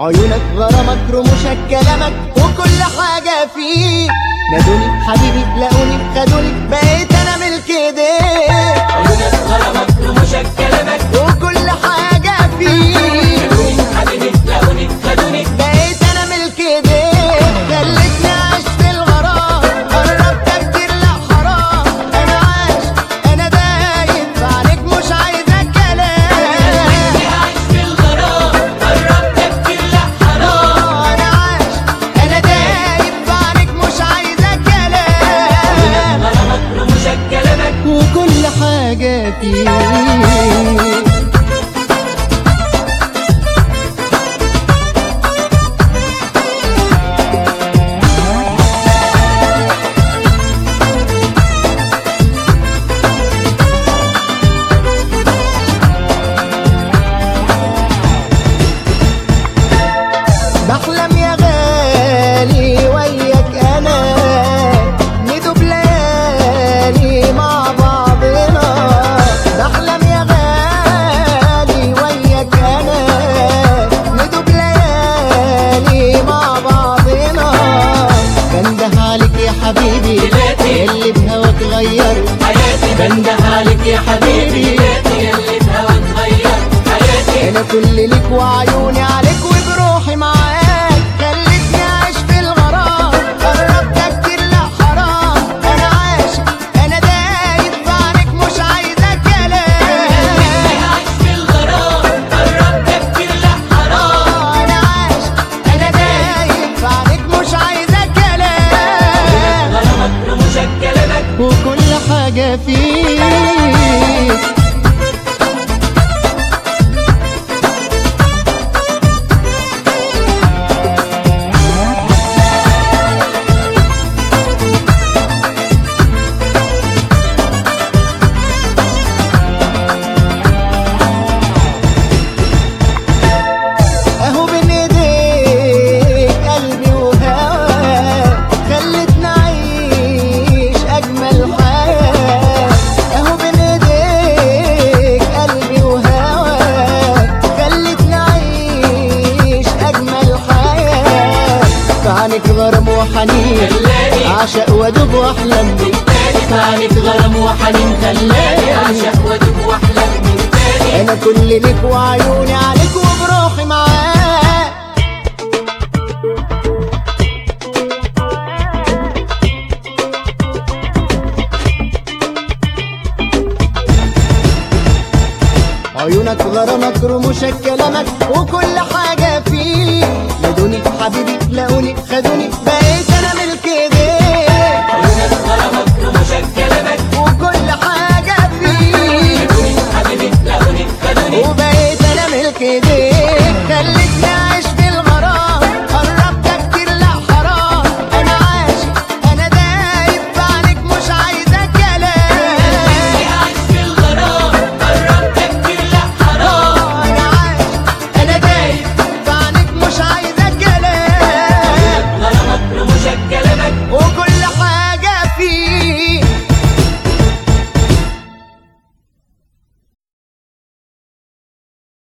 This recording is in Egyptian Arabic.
عيونك غرامك رموشك كلامك وكل حاجة فيك نادوني حبيبي لقوني خدوني بقيت انا ملك ايديك عيونك غرامك رموشك كلامك وكل حاجة فيك خدوني حبيبي لقوني خدوني بقيت انا ملك ايديك خلتني اعيش في الغرام قربت كتير لا حرام انا عايش انا دايب عليك مش عايزة كلام عايش في الغرام قربت كتير لا حرام انا عايش انا دايب عليك مش عايزة كلام غرامك رموشك كلامك وكل حاجة فيك بحلم يا غالي وياك انا ندوب ليالي مع بعضنا بحلم يا غالي وياك انا ندوب ليالي مع بعضنا بنده عليك يا حبيبي بلادي. اللي بهواك غير حياتي بنده عليك يا حبيبي حياتي اللي بهوا تغير حياتي انا كل ليك وعيوني عليك وبروحي معاك خلتني اعيش في الغرام قربت كتير لا حرام انا عاشق انا دايب في عليك مش عايزه كلام عايش في الغرام قربت كتير لا حرام انا عاشق انا دايب في عليك مش عايزه كلام غرامك رموشك كلامك وكل حاجه فيك اهو بين ايديك قلبي وهواك خلتنا اعيش اجمل حياه اهو بين ايديك قلبي وهواك خلتنا اعيش اجمل حياه في عينك غرام وحنين خلاني اعشق وادوب واحلم من تاني في عينك غرام وحنين خلاني اعشق وادوب واحلم من تاني انا كل ليك وعيوني عليك وبروحي معاك عيونك غرامك رموشك كلامك وكل حاجة فيك نادوني حبيبي لقوني خدوني بقيت انا ملك ايديك